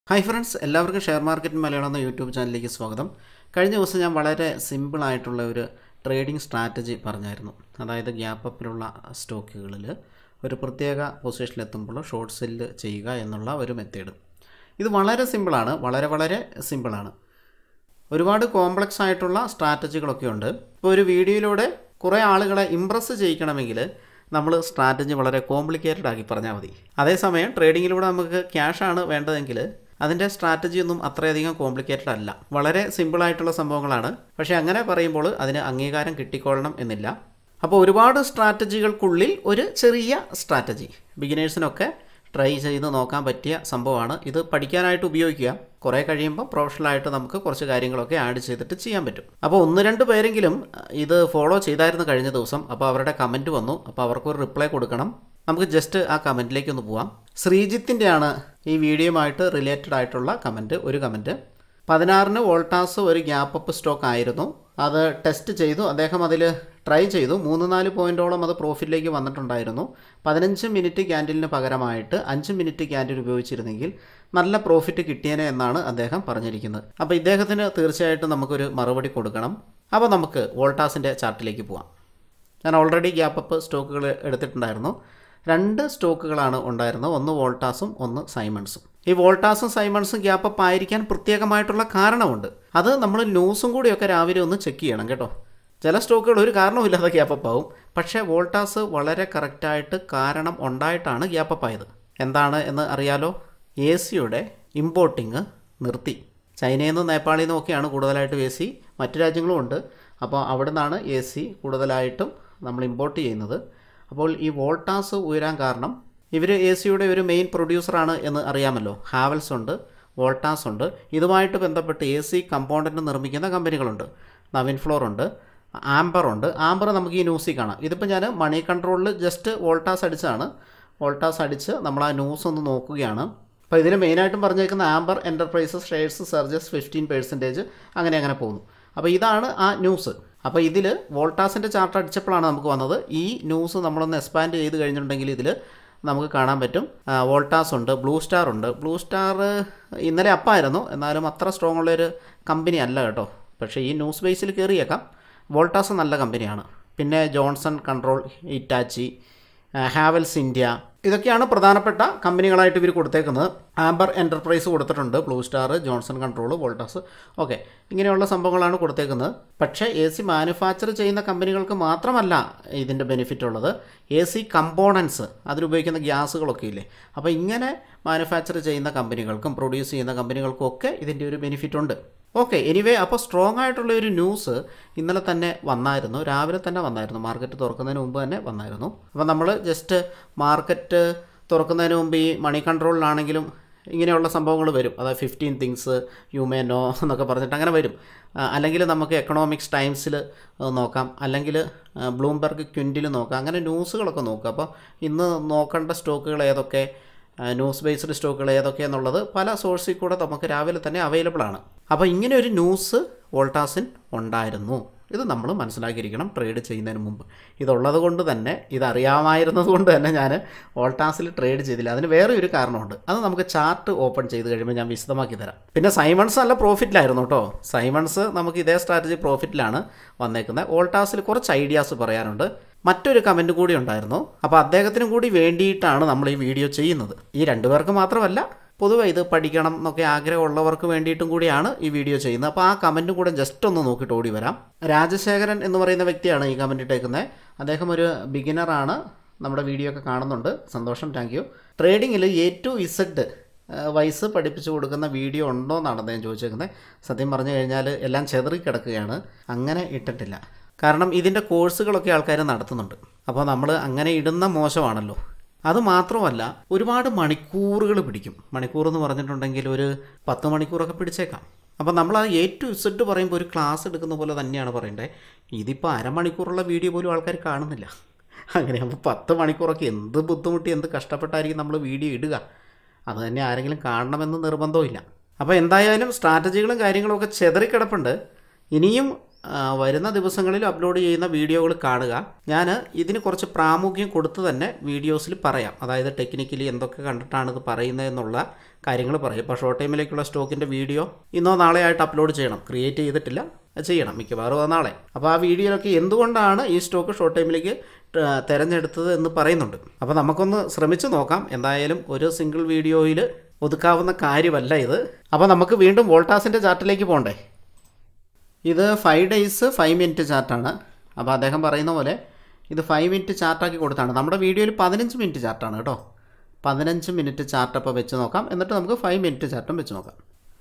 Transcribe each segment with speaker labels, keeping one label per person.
Speaker 1: hi friends എല്ലാവർക്കും share market Malayalam എന്ന YouTube ചാനലിലേക്ക് സ്വാഗതം കഴിഞ്ഞ ദിവസം ഞാൻ വളരെ സിമ്പിൾ ആയിട്ടുള്ള ഒരു ട്രേഡിംഗ് സ്ട്രാറ്റജി പറഞ്ഞായിരുന്നു അതായത് ഗ്യാപ്പ് അപ്പിലുള്ള സ്റ്റോക്കുകളിൽ ഒരു പ്രത്യേക പൊസിഷനിലെത്തുമ്പോൾ ഷോർട്ട് സെല്ല് ചെയ്യുക എന്നുള്ള ഒരു മെത്തേഡ് ഇത് വളരെ സിമ്പിളാണ് വളരെ വളരെ സിമ്പിളാണ് ഒരുപാട് കോംപ്ലക്സ് ആയിട്ടുള്ള സ്ട്രാറ്റജികളൊക്കെ ഉണ്ട് ഇപ്പോൾ ഒരു വീഡിയോയിലൂടെ കുറേ ആളുകളെ ഇമ്പ്രസ് ചെയ്യിക്കണമെങ്കിൽ നമ്മൾ സ്ട്രാറ്റജി വളരെ കോംപ്ലിക്കേറ്റഡ് ആക്കി പറഞ്ഞാൽ മതി അതേസമയം ട്രേഡിങ്ങിലൂടെ നമുക്ക് ക്യാഷാണ് വേണ്ടതെങ്കിൽ അതിൻ്റെ സ്ട്രാറ്റജി ഒന്നും അത്രയധികം കോംപ്ലിക്കേറ്റഡ് അല്ല വളരെ സിമ്പിളായിട്ടുള്ള സംഭവങ്ങളാണ് പക്ഷേ അങ്ങനെ പറയുമ്പോൾ അതിന് അംഗീകാരം കിട്ടിക്കൊള്ളണം എന്നില്ല അപ്പോൾ ഒരുപാട് സ്ട്രാറ്റജികൾക്കുള്ളിൽ ഒരു ചെറിയ സ്ട്രാറ്റജി ബിഗിനേഴ്സിനൊക്കെ ട്രൈ ചെയ്ത് നോക്കാൻ പറ്റിയ സംഭവമാണ് ഇത് പഠിക്കാനായിട്ട് ഉപയോഗിക്കുക കുറേ കഴിയുമ്പോൾ പ്രൊഫഷണലായിട്ട് നമുക്ക് കുറച്ച് കാര്യങ്ങളൊക്കെ ആഡ് ചെയ്തിട്ട് ചെയ്യാൻ പറ്റും അപ്പോൾ ഒന്ന് രണ്ട് പേരെങ്കിലും ഇത് ഫോളോ ചെയ്തായിരുന്നു കഴിഞ്ഞ ദിവസം അപ്പോൾ അവരുടെ കമൻറ്റ് വന്നു അപ്പോൾ അവർക്കൊരു റിപ്ലൈ കൊടുക്കണം നമുക്ക് ജസ്റ്റ് ആ കമൻറ്റിലേക്ക് ഒന്ന് പോവാം ശ്രീജിത്തിൻ്റെയാണ് ഈ വീഡിയോയുമായിട്ട് റിലേറ്റഡ് ആയിട്ടുള്ള കമൻറ്റ് ഒരു കമൻറ്റ് പതിനാറിന് വോൾട്ടാസ് ഒരു ഗ്യാപ്പ് അപ്പ് സ്റ്റോക്ക് ആയിരുന്നു അത് ടെസ്റ്റ് ചെയ്തു അദ്ദേഹം അതിൽ ട്രൈ ചെയ്തു മൂന്ന് നാല് പോയിൻറ്റോളം അത് പ്രോഫിറ്റിലേക്ക് വന്നിട്ടുണ്ടായിരുന്നു പതിനഞ്ച് മിനിറ്റ് ക്യാൻഡിലിന് പകരമായിട്ട് അഞ്ച് മിനിറ്റ് ക്യാൻഡിൽ ഉപയോഗിച്ചിരുന്നെങ്കിൽ നല്ല പ്രോഫിറ്റ് കിട്ടിയേനെ എന്നാണ് അദ്ദേഹം പറഞ്ഞിരിക്കുന്നത് അപ്പോൾ ഇദ്ദേഹത്തിന് തീർച്ചയായിട്ടും നമുക്കൊരു മറുപടി കൊടുക്കണം അപ്പോൾ നമുക്ക് വോൾട്ടാസിൻ്റെ ചാർട്ടിലേക്ക് പോവാം ഞാൻ ഓൾറെഡി ഗ്യാപ്പ് അപ്പ് സ്റ്റോക്കുകൾ എടുത്തിട്ടുണ്ടായിരുന്നു രണ്ട് സ്റ്റോക്കുകളാണ് ഉണ്ടായിരുന്നത് ഒന്ന് വോൾട്ടാസും ഒന്ന് സൈമൺസും ഈ വോൾട്ടാസും സൈമൺസും ഗ്യാപ്പ് അപ്പ് ആയിരിക്കാൻ പ്രത്യേകമായിട്ടുള്ള കാരണമുണ്ട് അത് നമ്മൾ ന്യൂസും കൂടിയൊക്കെ രാവിലെ ഒന്ന് ചെക്ക് ചെയ്യണം കേട്ടോ ചില സ്റ്റോക്കുകൾ ഒരു കാരണവുമില്ലാതെ ഗ്യാപ്പ് അപ്പ് ആവും പക്ഷേ വോൾട്ടാസ് വളരെ കറക്റ്റായിട്ട് കാരണം ഉണ്ടായിട്ടാണ് ഗ്യാപ്പ് അപ്പ് ആയത് എന്താണ് എന്ന് അറിയാലോ എ സിയുടെ ഇമ്പോർട്ടിങ് നിർത്തി ചൈനയിൽ നിന്നും നേപ്പാളിൽ നിന്നും ഒക്കെയാണ് കൂടുതലായിട്ട് എ സി മറ്റു രാജ്യങ്ങളും ഉണ്ട് അപ്പോൾ അവിടെ നിന്നാണ് എ സി കൂടുതലായിട്ടും നമ്മൾ ഇമ്പോർട്ട് ചെയ്യുന്നത് അപ്പോൾ ഈ വോൾട്ടാസ് ഉയരാൻ കാരണം ഇവർ എ സിയുടെ ഒരു മെയിൻ പ്രൊഡ്യൂസറാണ് എന്ന് അറിയാമല്ലോ ഹാവൽസ് ഉണ്ട് വോൾട്ടാസ് ഉണ്ട് ഇതുമായിട്ട് ബന്ധപ്പെട്ട് എ സി കമ്പോണൻറ്റ് നിർമ്മിക്കുന്ന കമ്പനികളുണ്ട് നവിൻ ഫ്ലോർ ഉണ്ട് ആംബർ ഉണ്ട് ആംബർ നമുക്ക് ഈ ന്യൂസിൽ കാണാം ഇതിപ്പോൾ ഞാൻ മണി കൺട്രോളിൽ ജസ്റ്റ് വോൾട്ടാസ് അടിച്ചാണ് വോൾട്ടാസ് അടിച്ച് നമ്മൾ ആ ന്യൂസ് ഒന്ന് നോക്കുകയാണ് അപ്പോൾ ഇതിൽ മെയിനായിട്ടും പറഞ്ഞേക്കുന്ന Amber enterprises shares surges fifteen percentage അങ്ങനെ അങ്ങനെ പോകുന്നു അപ്പോൾ ഇതാണ് ആ ന്യൂസ് അപ്പോൾ ഇതിൽ വോൾട്ടാസിൻ്റെ ചാർട്ട് അടിച്ചപ്പോഴാണ് നമുക്ക് വന്നത് ഈ ന്യൂസ് നമ്മളൊന്ന് എക്സ്പാൻഡ് ചെയ്ത് കഴിഞ്ഞിട്ടുണ്ടെങ്കിൽ ഇതിൽ നമുക്ക് കാണാൻ പറ്റും വോൾട്ടാസ് ഉണ്ട് ബ്ലൂ സ്റ്റാർ ഉണ്ട് ബ്ലൂ സ്റ്റാർ ഇന്നലെ അപ്പായിരുന്നു എന്നാലും അത്ര സ്ട്രോങ് ഉള്ളൊരു കമ്പനി അല്ല കേട്ടോ പക്ഷേ ഈ ന്യൂസ് ബേസിൽ കയറിയേക്കാം വോൾട്ടാസ് നല്ല കമ്പനിയാണ് പിന്നെ Johnson Control Hitachi Havells India ഇതൊക്കെയാണ് പ്രധാനപ്പെട്ട കമ്പനികളായിട്ട് ഇവർ കൊടുത്തേക്കുന്നത് ആംബർ എൻ്റർപ്രൈസ് കൊടുത്തിട്ടുണ്ട് Blue Star Johnson Control Voltas okay ഇങ്ങനെയുള്ള സംഭവങ്ങളാണ് കൊടുത്തേക്കുന്നത് പക്ഷേ എ സി മാനുഫാക്ചർ ചെയ്യുന്ന കമ്പനികൾക്ക് മാത്രമല്ല ഇതിൻ്റെ ബെനിഫിറ്റ് ഉള്ളത് എ സി കമ്പോണൻസ് അതിലുപയോഗിക്കുന്ന ഗ്യാസുകളൊക്കെ ഇല്ലേ അപ്പോൾ ഇങ്ങനെ മാനുഫാക്ചർ ചെയ്യുന്ന കമ്പനികൾക്കും പ്രൊഡ്യൂസ് ചെയ്യുന്ന കമ്പനികൾക്കും ഒക്കെ ഇതിൻ്റെ ഒരു ബെനിഫിറ്റ് ഉണ്ട് ഓക്കെ എനിവേ അപ്പോൾ സ്ട്രോങ് ആയിട്ടുള്ള ഒരു ന്യൂസ് ഇന്നലെ തന്നെ വന്നായിരുന്നു രാവിലെ തന്നെ വന്നായിരുന്നു മാർക്കറ്റ് തുറക്കുന്നതിന് മുമ്പ് തന്നെ വന്നായിരുന്നു അപ്പോൾ നമ്മൾ ജസ്റ്റ് മാർക്കറ്റ് തുറക്കുന്നതിന് മുമ്പ് ഈ മണി കൺട്രോളിലാണെങ്കിലും ഇങ്ങനെയുള്ള സംഭവങ്ങൾ വരും അതായത് fifteen things you may know എന്നൊക്കെ പറഞ്ഞിട്ട് അങ്ങനെ വരും അല്ലെങ്കിൽ നമുക്ക് എക്കണോമിക്സ് ടൈംസിൽ നോക്കാം അല്ലെങ്കിൽ ബ്ലൂംബർഗ് ക്വിൻറ്റിൽ നോക്കാം അങ്ങനെ ന്യൂസുകളൊക്കെ നോക്കാം അപ്പോൾ ഇന്ന് നോക്കേണ്ട സ്റ്റോക്കുകൾ ഏതൊക്കെ ന്യൂസ് ബേസ്ഡ് സ്റ്റോക്കുകൾ ഏതൊക്കെയെന്നുള്ളത് പല സോഴ്സിൽ കൂടെ നമുക്ക് രാവിലെ തന്നെ അവൈലബിൾ ആണ് അപ്പോൾ ഇങ്ങനെ ഒരു ന്യൂസ് വോൾട്ടാസിൻ ഉണ്ടായിരുന്നു ഇത് നമ്മൾ മനസ്സിലാക്കിയിരിക്കണം ട്രേഡ് ചെയ്യുന്നതിന് മുമ്പ് ഇതുള്ളത് കൊണ്ട് തന്നെ ഇതറിയാമായിരുന്നത് കൊണ്ട് തന്നെ ഞാൻ വോൾട്ടാസിൽ ട്രേഡ് ചെയ്തില്ല അതിന് വേറെ ഒരു കാരണമുണ്ട് അത് നമുക്ക് ചാർട്ട് ഓപ്പൺ ചെയ്ത് കഴിയുമ്പോൾ ഞാൻ വിശദമാക്കി തരാം പിന്നെ സൈമൺസ് നല്ല പ്രോഫിറ്റിലായിരുന്നു കേട്ടോ സൈമൺസ് നമുക്ക് ഇതേ സ്ട്രാറ്റജി പ്രോഫിറ്റിലാണ് വന്നേക്കുന്നത് വോൾട്ടാസിൽ കുറച്ച് ഐഡിയാസ് പറയാനുണ്ട് മറ്റൊരു കമൻറ്റ് കൂടി ഉണ്ടായിരുന്നു അപ്പോൾ അദ്ദേഹത്തിനും കൂടി വേണ്ടിയിട്ടാണ് നമ്മൾ ഈ വീഡിയോ ചെയ്യുന്നത് ഈ രണ്ടുപേർക്ക് മാത്രമല്ല പൊതുവെ ഇത് പഠിക്കണം എന്നൊക്കെ ആഗ്രഹമുള്ളവർക്ക് വേണ്ടിയിട്ടും കൂടിയാണ് ഈ വീഡിയോ ചെയ്യുന്നത് അപ്പോൾ ആ കമൻറ്റും കൂടെ ജസ്റ്റ് ഒന്ന് നോക്കിയിട്ട് ഓടി വരാം രാജശേഖരൻ എന്ന് പറയുന്ന വ്യക്തിയാണ് ഈ കമൻറ്റ് ഇട്ടേക്കുന്നത് അദ്ദേഹം ഒരു ബിഗിനറാണ് നമ്മുടെ വീഡിയോ ഒക്കെ കാണുന്നുണ്ട് സന്തോഷം താങ്ക് യു ട്രേഡിങ്ങിൽ എ ടു ഇസഡ് വയസ്സ് പഠിപ്പിച്ചു കൊടുക്കുന്ന വീഡിയോ ഉണ്ടോ എന്നാണ് അദ്ദേഹം ചോദിച്ചേക്കുന്നത് സത്യം പറഞ്ഞു കഴിഞ്ഞാൽ എല്ലാം ചെതറി കിടക്കുകയാണ് അങ്ങനെ ഇട്ടിട്ടില്ല കാരണം ഇതിൻ്റെ കോഴ്സുകളൊക്കെ ആൾക്കാർ നടത്തുന്നുണ്ട് അപ്പോൾ നമ്മൾ അങ്ങനെ ഇടുന്ന മോശമാണല്ലോ അത് മാത്രമല്ല ഒരുപാട് മണിക്കൂറുകൾ പിടിക്കും മണിക്കൂർ എന്ന് പറഞ്ഞിട്ടുണ്ടെങ്കിൽ ഒരു പത്ത് മണിക്കൂറൊക്കെ പിടിച്ചേക്കാം അപ്പോൾ നമ്മൾ ആ എ ടു ഇസഡ് പറയുമ്പോൾ ഒരു ക്ലാസ് എടുക്കുന്ന പോലെ തന്നെയാണ് പറയേണ്ടത് ഇതിപ്പോൾ അരമണിക്കൂറുള്ള വീഡിയോ പോലും ആൾക്കാർ കാണുന്നില്ല അങ്ങനെയാകുമ്പോൾ പത്ത് മണിക്കൂറൊക്കെ എന്ത് ബുദ്ധിമുട്ടി എന്ത് കഷ്ടപ്പെട്ടായിരിക്കും നമ്മൾ വീഡിയോ ഇടുക അത് തന്നെ ആരെങ്കിലും കാണണമെന്ന് നിർബന്ധമില്ല അപ്പോൾ എന്തായാലും സ്ട്രാറ്റജികളും കാര്യങ്ങളും ഒക്കെ ചെതറിക്കിടപ്പുണ്ട് ഇനിയും ആ, വരുന്ന ദിവസങ്ങളിൽ അപ്ലോഡ് ചെയ്യുന്ന വീഡിയോകൾ കാണുക ഞാൻ ഇതിന് കുറച്ച് പ്രാമുഖ്യം കൊടുത്ത് തന്നെ വീഡിയോസിൽ പറയാം അതായത് ടെക്നിക്കലി എന്തൊക്കെ കണ്ടിട്ടാണ് ഇത് പറയുന്നത് എന്നുള്ള കാര്യങ്ങൾ പറയും ഇപ്പോൾ ഷോർട്ട് ടൈമിലേക്കുള്ള സ്റ്റോക്കിൻ്റെ വീഡിയോ ഇന്നോ നാളെ ആയിട്ട് അപ്ലോഡ് ചെയ്യണം ക്രിയേറ്റ് ചെയ്തിട്ടില്ല അത് ചെയ്യണം മിക്കവാറും അത് നാളെ അപ്പോൾ ആ വീഡിയോയിലൊക്കെ എന്തുകൊണ്ടാണ് ഈ സ്റ്റോക്ക് ഷോർട്ട് ടൈമിലേക്ക് ത- തിരഞ്ഞെടുത്തത് എന്ന് പറയുന്നുണ്ട് അപ്പോൾ നമുക്കൊന്ന് ശ്രമിച്ച് നോക്കാം എന്തായാലും ഒരു സിംഗിൾ വീഡിയോയിൽ ഒതുക്കാവുന്ന കാര്യമല്ല ഇത് അപ്പോൾ നമുക്ക് വീണ്ടും വോൾട്ടാസിൻ്റെ ചാർട്ടിലേക്ക് പോകണ്ടേ ഇത് ഫൈവ് ഡേയ്സ് ഫൈവ് മിനിറ്റ് ചാർട്ടാണ് അപ്പോൾ അദ്ദേഹം പറയുന്ന പോലെ ഇത് ഫൈവ് മിനിറ്റ് ചാർട്ടാക്കി കൊടുത്താണ് നമ്മുടെ വീഡിയോയിൽ പതിനഞ്ച് മിനിറ്റ് ചാർട്ടാണ് കേട്ടോ പതിനഞ്ച് മിനിറ്റ് ചാർട്ട് അപ്പോൾ വെച്ച് നോക്കാം എന്നിട്ട് നമുക്ക് ഫൈവ് മിനിറ്റ് ചാർട്ടും വെച്ച് നോക്കാം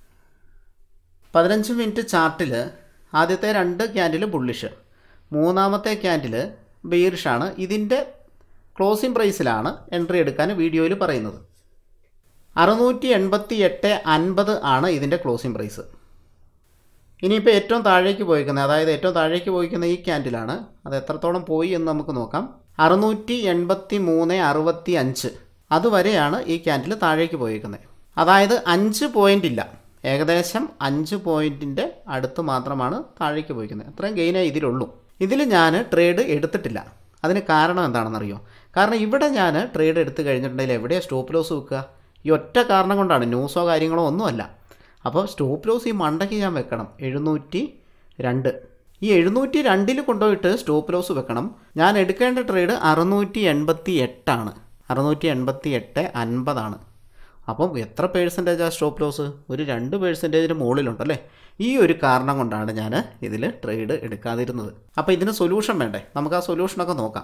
Speaker 1: പതിനഞ്ച് മിനിറ്റ് ചാർട്ടിൽ ആദ്യത്തെ രണ്ട് ക്യാൻഡിൽ ബുള്ളിഷ് മൂന്നാമത്തെ ക്യാൻഡിൽ ബെയറിഷാണ് ഇതിൻ്റെ ക്ലോസിംഗ് പ്രൈസിലാണ് എൻട്രി എടുക്കാൻ വീഡിയോയിൽ പറയുന്നത് അറുന്നൂറ്റി എൺപത്തി എട്ട് അൻപത് ആണ് ഇതിൻ്റെ ക്ലോസിംഗ് പ്രൈസ് ഇനിയിപ്പോൾ ഏറ്റവും താഴേക്ക് പോയിക്കുന്നത് അതായത് ഏറ്റവും താഴേക്ക് പോയിക്കുന്ന ഈ ക്യാൻഡിലാണ് അത് എത്രത്തോളം പോയി എന്ന് നമുക്ക് നോക്കാം അറുന്നൂറ്റി എൺപത്തി മൂന്ന് അറുപത്തി അഞ്ച് അതുവരെയാണ് ഈ ക്യാൻഡിൽ താഴേക്ക് പോയിരിക്കുന്നത് അതായത് അഞ്ച് പോയിൻ്റ് ഇല്ല ഏകദേശം അഞ്ച് പോയിൻറ്റിൻ്റെ അടുത്ത് മാത്രമാണ് താഴേക്ക് പോയിക്കുന്നത് അത്രയും ഗെയിനേ ഇതിലുള്ളൂ ഇതിൽ ഞാൻ ട്രേഡ് എടുത്തിട്ടില്ല അതിന് കാരണം എന്താണെന്നറിയോ കാരണം ഇവിടെ ഞാൻ ട്രേഡ് എടുത്തു കഴിഞ്ഞിട്ടുണ്ടെങ്കിൽ എവിടെയാണ് സ്റ്റോപ്പ് ലോസ് വെക്കുക ഈ ഒറ്റ കാരണം കൊണ്ടാണ് ന്യൂസോ കാര്യങ്ങളോ ഒന്നുമല്ല അപ്പോൾ സ്റ്റോപ്പ് ലോസ് ഈ മണ്ടയ്ക്ക് ഞാൻ വെക്കണം എഴുന്നൂറ്റി രണ്ട് ഈ എഴുന്നൂറ്റി രണ്ടിൽ കൊണ്ടുപോയിട്ട് സ്റ്റോപ്പ് ലോസ് വെക്കണം ഞാൻ എടുക്കേണ്ട ട്രേഡ് അറുന്നൂറ്റി എൺപത്തി എട്ടാണ് അറുന്നൂറ്റി എൺപത്തി എട്ട് അൻപതാണ് അപ്പം എത്ര പേഴ്സൻറ്റേജാണ് സ്റ്റോപ്പ് ലോസ് ഒരു രണ്ട് പേഴ്സൻറ്റേജിന് മുകളിലുണ്ടല്ലേ ഈ ഒരു കാരണം കൊണ്ടാണ് ഞാൻ ഇതിൽ ട്രേഡ് എടുക്കാതിരുന്നത് അപ്പോൾ ഇതിന് സൊല്യൂഷൻ വേണ്ടേ നമുക്ക് ആ സൊല്യൂഷനൊക്കെ നോക്കാം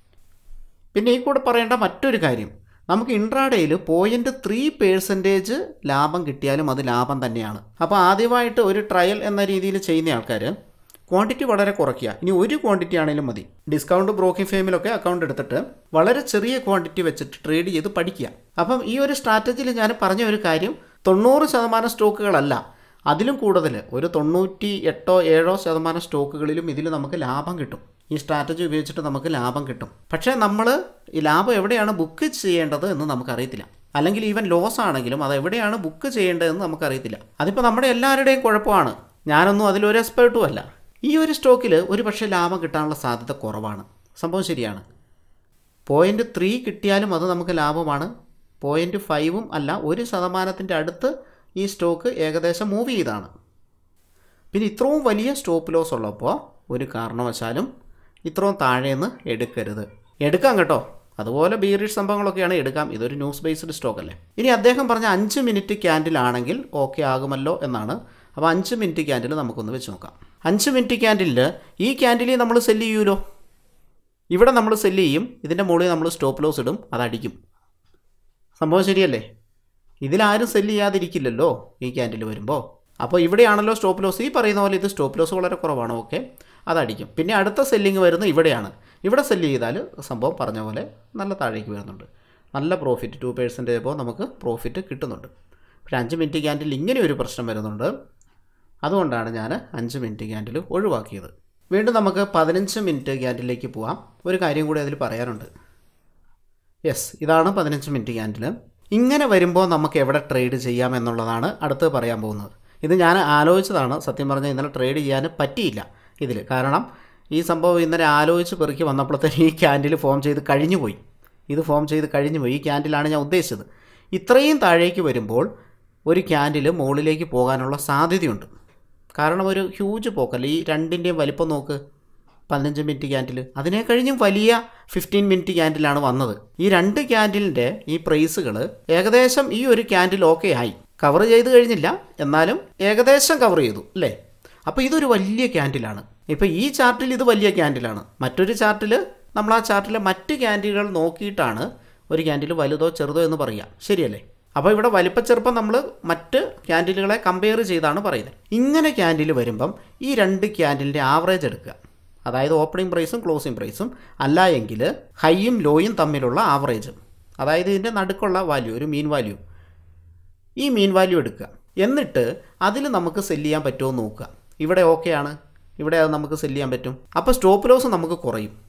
Speaker 1: പിന്നെ ഈ കൂടെ പറയേണ്ട മറ്റൊരു കാര്യം നമുക്ക് ഇൻട്രാഡേയിൽ പോയിൻ്റ് ത്രീ പേഴ്സൻറ്റേജ് ലാഭം കിട്ടിയാലും അത് ലാഭം തന്നെയാണ് അപ്പോൾ ആദ്യമായിട്ട് ഒരു ട്രയൽ എന്ന രീതിയിൽ ചെയ്യുന്ന ആൾക്കാർ ക്വാണ്ടിറ്റി വളരെ കുറയ്ക്കുക ഇനി ഒരു ക്വാണ്ടിറ്റി ആണെങ്കിലും മതി ഡിസ്കൗണ്ട് ബ്രോക്കിംഗ് ഫേമിലൊക്കെ അക്കൗണ്ട് എടുത്തിട്ട് വളരെ ചെറിയ ക്വാണ്ടിറ്റി വെച്ചിട്ട് ട്രേഡ് ചെയ്ത് പഠിക്കുക അപ്പം ഈ ഒരു സ്ട്രാറ്റജിയിൽ ഞാൻ പറഞ്ഞ ഒരു കാര്യം തൊണ്ണൂറ് ശതമാനം സ്റ്റോക്കുകളല്ല അതിലും കൂടുതൽ ഒരു തൊണ്ണൂറ്റി എട്ടോ ഏഴോ ശതമാനം സ്റ്റോക്കുകളിലും ഇതിൽ നമുക്ക് ലാഭം കിട്ടും ഈ സ്ട്രാറ്റജി ഉപയോഗിച്ചിട്ട് നമുക്ക് ലാഭം കിട്ടും പക്ഷേ നമ്മൾ ഈ ലാഭം എവിടെയാണ് ബുക്ക് ചെയ്യേണ്ടത് എന്ന് നമുക്കറിയത്തില്ല അല്ലെങ്കിൽ ഈവൻ ലോസ് ആണെങ്കിലും അത് എവിടെയാണ് ബുക്ക് ചെയ്യേണ്ടതെന്ന് നമുക്കറിയത്തില്ല അതിപ്പോൾ നമ്മുടെ എല്ലാവരുടെയും കുഴപ്പമാണ് ഞാനൊന്നും അതിലൊരു എക്സ്പേർട്ടും അല്ല ഈ ഒരു സ്റ്റോക്കിൽ ഒരു പക്ഷേ ലാഭം കിട്ടാനുള്ള സാധ്യത കുറവാണ് സംഭവം ശരിയാണ് പോയിൻ്റ് ത്രീ കിട്ടിയാലും അത് നമുക്ക് ലാഭമാണ് പോയിൻ്റ് ഫൈവും അല്ല ഒരു ശതമാനത്തിൻ്റെ അടുത്ത് ഈ സ്റ്റോക്ക് ഏകദേശം മൂവ് ചെയ്താണ് പിന്നെ ഇത്രയും വലിയ സ്റ്റോപ്പ് ലോസ് ഉള്ളപ്പോൾ ഒരു കാരണവശാലും ഇത്രയും താഴേന്ന് എടുക്കരുത് എടുക്കാം കേട്ടോ അതുപോലെ ബീറിഷ് സംഭവങ്ങളൊക്കെയാണ് എടുക്കാം ഇതൊരു ന്യൂസ് ബേസ്ഡ് സ്റ്റോക്ക് അല്ലേ ഇനി അദ്ദേഹം പറഞ്ഞ അഞ്ച് മിനിറ്റ് ക്യാൻഡിൽ ആണെങ്കിൽ ഓക്കെ ആകുമല്ലോ എന്നാണ് അപ്പോൾ അഞ്ച് മിനിറ്റ് ക്യാൻഡിൽ നമുക്കൊന്ന് വെച്ച് നോക്കാം അഞ്ച് മിനിറ്റ് ക്യാൻഡിലിൽ ഈ ക്യാൻഡിൽ നമ്മൾ സെല്ല് ചെയ്യൂലോ ഇവിടെ നമ്മൾ സെല്ല് ചെയ്യും ഇതിൻ്റെ മുകളിൽ നമ്മൾ സ്റ്റോപ്പ് ലോസ് ഇടും അതടിക്കും സംഭവം ശരിയല്ലേ ഇതിലാരും സെല്ല് ചെയ്യാതിരിക്കില്ലല്ലോ ഈ ക്യാൻഡിൽ വരുമ്പോൾ അപ്പോൾ ഇവിടെയാണല്ലോ സ്റ്റോപ്പ് ലോസ് ഈ പറയുന്ന പോലെ ഇത് സ്റ്റോപ്പ് ലോസ് വളരെ കുറവാണ് ഓക്കെ അതടിക്കും പിന്നെ അടുത്ത സെല്ലിങ് വരുന്നത് ഇവിടെയാണ് ഇവിടെ സെല്ല് ചെയ്താൽ സംഭവം പറഞ്ഞ പോലെ നല്ല താഴേക്ക് വരുന്നുണ്ട് നല്ല പ്രോഫിറ്റ് ടു പേഴ്സൻറ്റേജ് അപ്പോൾ നമുക്ക് പ്രോഫിറ്റ് കിട്ടുന്നുണ്ട് പക്ഷേ അഞ്ച് മിനിറ്റ് ക്യാൻഡിൽ ഇങ്ങനെ ഒരു പ്രശ്നം വരുന്നുണ്ട് അതുകൊണ്ടാണ് ഞാൻ അഞ്ച് മിനിറ്റ് ക്യാൻഡിൽ ഒഴിവാക്കിയത് വീണ്ടും നമുക്ക് പതിനഞ്ച് മിനിറ്റ് ക്യാൻഡിലേക്ക് പോവാം ഒരു കാര്യം കൂടി അതിൽ പറയാനുണ്ട് യെസ് ഇതാണ് പതിനഞ്ച് മിനിറ്റ് ക്യാൻഡിൽ ഇങ്ങനെ വരുമ്പോൾ നമുക്ക് എവിടെ ട്രേഡ് ചെയ്യാം എന്നുള്ളതാണ് അടുത്ത് പറയാൻ പോകുന്നത് ഇത് ഞാൻ ആലോചിച്ചതാണ് സത്യം പറഞ്ഞാൽ ഇന്നലെ ട്രേഡ് ചെയ്യാൻ പറ്റിയില്ല ഇതിൽ കാരണം ഈ സംഭവം ഇന്നലെ ആലോചിച്ച് പെറുക്കി വന്നപ്പോഴത്തേന് ഈ ക്യാൻഡിൽ ഫോം ചെയ്ത് കഴിഞ്ഞു പോയി ഇത് ഫോം ചെയ്ത് കഴിഞ്ഞു പോയി ഈ ക്യാൻഡിലാണ് ഞാൻ ഉദ്ദേശിച്ചത് ഇത്രയും താഴേക്ക് വരുമ്പോൾ ഒരു ക്യാൻഡിൽ മുകളിലേക്ക് പോകാനുള്ള സാധ്യതയുണ്ട് കാരണം ഒരു ഹ്യൂജ് പോക്കല്ല ഈ രണ്ടിൻ്റെയും വലിപ്പം നോക്ക് പതിനഞ്ച് മിനിറ്റ് ക്യാൻഡിൽ അതിനെ കഴിഞ്ഞും വലിയ ഫിഫ്റ്റീൻ മിനിറ്റ് ക്യാൻഡിലാണ് വന്നത് ഈ രണ്ട് ക്യാൻഡിലിൻ്റെ ഈ പ്രൈസുകൾ ഏകദേശം ഈ ഒരു ക്യാൻഡിൽ ഓക്കെ ആയി കവർ ചെയ്ത് കഴിഞ്ഞില്ല എന്നാലും ഏകദേശം കവർ ചെയ്തു അല്ലേ അപ്പോൾ ഇതൊരു വലിയ ക്യാൻഡിലാണ് ഇപ്പോൾ ഈ ചാർട്ടിൽ ഇത് വലിയ ക്യാൻഡിലാണ് മറ്റൊരു ചാർട്ടിൽ നമ്മൾ ആ ചാർട്ടിലെ മറ്റ് ക്യാൻഡിലുകൾ നോക്കിയിട്ടാണ് ഒരു ക്യാൻഡിൽ വലുതോ ചെറുതോ എന്ന് പറയുക ശരിയല്ലേ അപ്പോൾ ഇവിടെ വലിപ്പച്ചെറുപ്പം നമ്മൾ മറ്റ് ക്യാൻഡിലുകളെ കമ്പയർ ചെയ്താണ് പറയുന്നത് ഇങ്ങനെ ക്യാൻഡിൽ വരുമ്പം ഈ രണ്ട് ക്യാൻഡിലിൻ്റെ ആവറേജ് എടുക്കുക അതായത് ഓപ്പണിംഗ് പ്രൈസും ക്ലോസിംഗ് പ്രൈസും അല്ല എങ്കിൽ ഹൈയും ലോയും തമ്മിലുള്ള ആവറേജ് അതായത് ഇതിൻ്റെ നടുക്കുള്ള വാല്യൂ ഒരു മീൻ വാല്യൂ ഈ മീൻ വാല്യൂ എടുക്കുക എന്നിട്ട് അതിൽ നമുക്ക് സെല്ല് ചെയ്യാൻ പറ്റുമോ എന്ന് നോക്കുക ഇവിടെ ഓക്കെയാണ് ഇവിടെ അത് നമുക്ക് സെല്ല് ചെയ്യാൻ പറ്റും അപ്പോൾ സ്റ്റോപ്പ് ലോസ് നമുക്ക് കുറയും